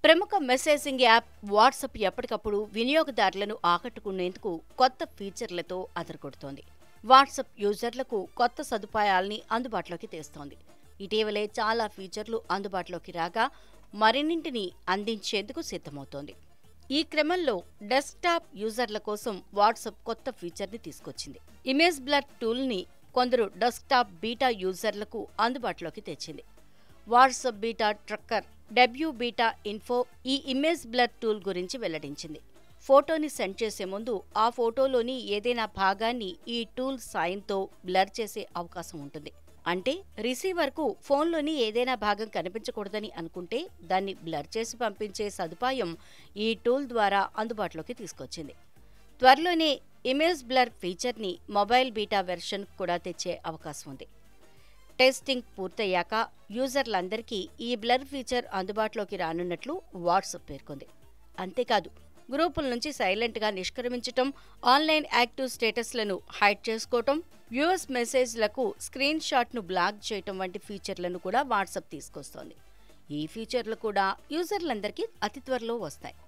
ప్రముఖ messaging app WhatsApp ఎప్పటికప్పుడు వినియోగదారులను ఆకట్టుకునేందుకు కొత్త ఫీచర్లతో అదరగొడుతోంది వాట్సాప్ యూజర్లకు కొత్త సదుపాయాల్ని అందుబాటులోకి తెస్తోంది ఇటీవలే చాలా ఫీచర్లు అందుబాటులోకి రాగా మరిన్నింటిని అందించేందుకు సిద్ధమవుతోంది ఈ క్రమంలో డెస్క్టాప్ యూజర్ల కోసం వాట్సాప్ కొత్త ఫీచర్ని తీసుకొచ్చింది ఇమేజ్ బ్లర్ టూల్ని కొందరు డెస్క్టాప్ బీటా యూజర్లకు అందుబాటులోకి తెచ్చింది WhatsApp beta tracker W beta info ఈ ఇమేజ్ బ్లర్ టూల్ గురించి వెల్లడించింది ఫోటోని సెండ్ చేసే ముందు ఆ ఫోటోలోని ఏదైనా భాగాన్ని ఈ టూల్ సాయంతో బ్లర్ చేసే అవకాశం ఉంటుంది అంటే రిసీవర్కు ఫోన్లోని ఏదైనా భాగం కనిపించకూడదని అనుకుంటే దాన్ని బ్లర్ చేసి పంపించే సదుపాయం ఈ టూల్ ద్వారా అందుబాటులోకి తీసుకొచ్చింది త్వరలోనే ఇమేజ్ బ్లర్ ఫీచర్ని మొబైల్ బీటా వెర్షన్ కూడా తెచ్చే అవకాశం ఉంది టెస్టింగ్ పూర్తయ్యాక యూజర్లందరికీ ఈ బ్లర్ ఫీచర్ అందుబాటులోకి రానున్నట్లు వాట్సాప్ పేర్కొంది అంతేకాదు గ్రూపుల నుంచి సైలెంట్గా నిష్క్రమించటం ఆన్లైన్ యాక్టివ్ స్టేటస్లను హైడ్ చేసుకోవటం వ్యూఎస్ మెసేజ్లకు స్క్రీన్ షాట్ను బ్లాక్ చేయటం వంటి ఫీచర్లను కూడా వాట్సాప్ తీసుకొస్తోంది ఈ ఫీచర్లు కూడా యూజర్లందరికీ అతి త్వరలో వస్తాయి